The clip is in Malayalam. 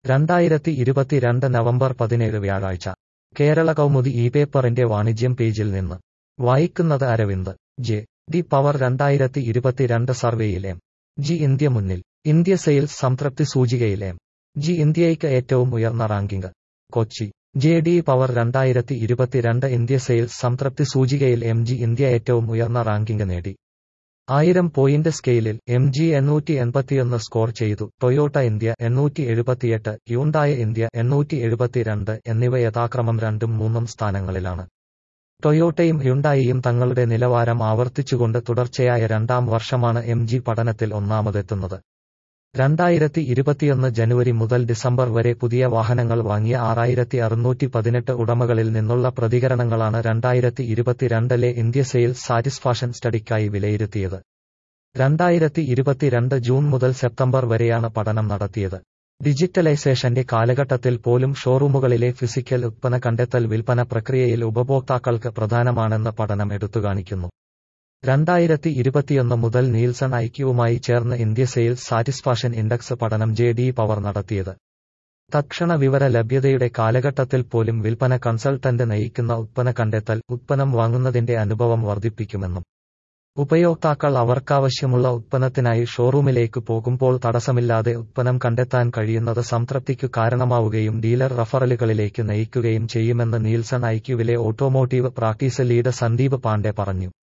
രണ്ടായിരത്തി ഇരുപത്തിരണ്ട് നവംബർ പതിനേഴ് വ്യാഴാഴ്ച കേരള കൗമുദി ഈ പേപ്പറിന്റെ വാണിജ്യം പേജിൽ നിന്ന് വായിക്കുന്നത് അരവിന്ദ് ജെ ഡി പവർ രണ്ടായിരത്തി ഇരുപത്തിരണ്ട് സർവേയിൽ എം ജി ഇന്ത്യ മുന്നിൽ ഇന്ത്യ സെയിൽസ് സംതൃപ്തി സൂചികയിൽ എം ജി ഇന്ത്യയ്ക്ക് ഏറ്റവും ഉയർന്ന ranking Kochi J D power രണ്ടായിരത്തി ഇരുപത്തിരണ്ട് ഇന്ത്യ സെയിൽസ് സംതൃപ്തി സൂചികയിൽ എം ജി ഇന്ത്യ ഏറ്റവും ഉയർന്ന റാങ്കിംഗ് നേടി ആയിരം പോയിന്റ് സ്കെയിലിൽ എം ജി എണ്ണൂറ്റി എൺപത്തിയൊന്ന് സ്കോർ ചെയ്തു ടൊയോട്ട ഇന്ത്യ എണ്ണൂറ്റി എഴുപത്തിയെട്ട് യുണ്ടായ ഇന്ത്യ എണ്ണൂറ്റി എഴുപത്തിരണ്ട് എന്നിവ യഥാക്രമം രണ്ടും മൂന്നും സ്ഥാനങ്ങളിലാണ് ടൊയോട്ടയും ഹ്യുണ്ടായിയും തങ്ങളുടെ നിലവാരം ആവർത്തിച്ചുകൊണ്ട് തുടർച്ചയായ രണ്ടാം വർഷമാണ് എം ജി പഠനത്തിൽ ഒന്നാമതെത്തുന്നത് രണ്ടായിരത്തി ഇരുപത്തിയൊന്ന് ജനുവരി മുതൽ ഡിസംബർ വരെ പുതിയ വാഹനങ്ങൾ വാങ്ങിയ ആറായിരത്തി അറുന്നൂറ്റി പതിനെട്ട് ഉടമകളിൽ നിന്നുള്ള പ്രതികരണങ്ങളാണ് രണ്ടായിരത്തി ഇരുപത്തിരണ്ടിലെ ഇന്ത്യ സെയിൽസ് സാറ്റിസ്ഫാക്ഷൻ സ്റ്റഡിക്കായി വിലയിരുത്തിയത് രണ്ടായിരത്തി ഇരുപത്തിരണ്ട് ജൂൺ മുതൽ സെപ്റ്റംബർ വരെയാണ് പഠനം നടത്തിയത് ഡിജിറ്റലൈസേഷന്റെ കാലഘട്ടത്തിൽ പോലും ഷോറൂമുകളിലെ ഫിസിക്കൽ ഉത്പന്ന കണ്ടെത്തൽ വിൽപ്പന പ്രക്രിയയിൽ ഉപഭോക്താക്കൾക്ക് പ്രധാനമാണെന്ന് പഠനം എടുത്തുകാണിക്കുന്നു രണ്ടായിരത്തി ഇരുപത്തിയൊന്ന് മുതൽ നീൽസൺ ഐക്യവുമായി ചേർന്ന് ഇന്ത്യ സെയിൽസ് സാറ്റിസ്ഫാക്ഷൻ ഇൻഡെക്സ് പഠനം ജെ ഡി പവർ നടത്തിയത് തത്ക്ഷണ വിവര ലഭ്യതയുടെ കാലഘട്ടത്തിൽ പോലും വിൽപ്പന കൺസൾട്ടന്റ് നയിക്കുന്ന ഉത്പന്ന കണ്ടെത്തൽ ഉത്പന്നം വാങ്ങുന്നതിന്റെ അനുഭവം വർദ്ധിപ്പിക്കുമെന്നും ഉപയോക്താക്കൾ അവർക്കാവശ്യമുള്ള ഉത്പന്നത്തിനായി ഷോറൂമിലേക്ക് പോകുമ്പോൾ തടസ്സമില്ലാതെ ഉത്പന്നം കണ്ടെത്താൻ കഴിയുന്നത് സംതൃപ്തിക്കു കാരണമാവുകയും ഡീലർ റഫറലുകളിലേക്ക് നയിക്കുകയും ചെയ്യുമെന്ന് നീൽസൺ ഐക്യുവിലെ automotive practice lead Sandeep Pandey പറഞ്ഞു